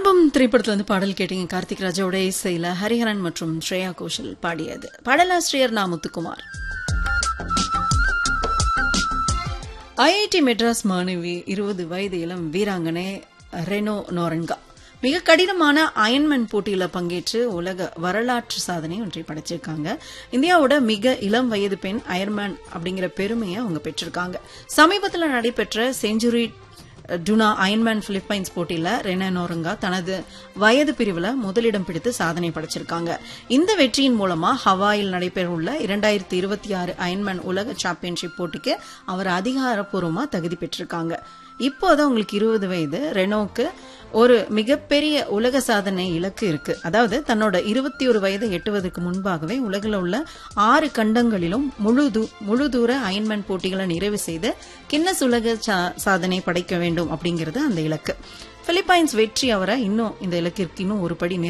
album திரைப்படத்துல வந்து பாடல் கேட்டீங்க கார்த்திக் ராஜாவோட இசையில ஹரிஹரன் மற்றும் ஸ்ரேயா கோஷல் பாடியது பாடலாசிரியர் நா முத்துக்குமார் ஐஐடி மெட்ராஸ் மாணவி இருபது வயது இளம் வீராங்கனை ரெனோ நோரன்கா மிக கடினமான அயன்மேன் போட்டியில பங்கேற்று உலக வரலாற்று சாதனை ஒன்றை படைச்சிருக்காங்க இந்தியாவோட மிக இளம் வயது பெண் அயர்மேன் அப்படிங்கிற பெருமையை அவங்க பெற்றிருக்காங்க சமீபத்தில் நடைபெற்ற செஞ்சுரி டுனா அயன்மேன் பிலிப்பைன்ஸ் போட்டியில ரெனா நோரங்கா தனது வயது பிரிவுல முதலிடம் பிடித்து சாதனை படைச்சிருக்காங்க இந்த வெற்றியின் மூலமா ஹவாயில் நடைபெறவுள்ள இரண்டாயிரத்தி இருபத்தி ஆறு அயன்மேன் உலக சாம்பியன்ஷிப் போட்டிக்கு அவர் அதிகாரப்பூர்வமா தகுதி பெற்றிருக்காங்க இப்போதான் உங்களுக்கு இருபது வயது ரெனோக்கு ஒரு மிகப்பெரிய உலக சாதனை இலக்கு இருக்கு அதாவது தன்னோட இருபத்தி ஒரு வயது எட்டுவதற்கு முன்பாகவே உலகில் உள்ள ஆறு கண்டங்களிலும் முழு தூ- முழு தூர அயன்மேன் போட்டிகளை நிறைவு செய்து கின்னஸ் உலக சா- சாதனை படைக்க வேண்டும் அப்படிங்கிறது அந்த இலக்கு பிலிப்பைன்ஸ் வெற்றி அவரை இன்னும் இந்த இலக்கிற்கு இன்னும் ஒரு படி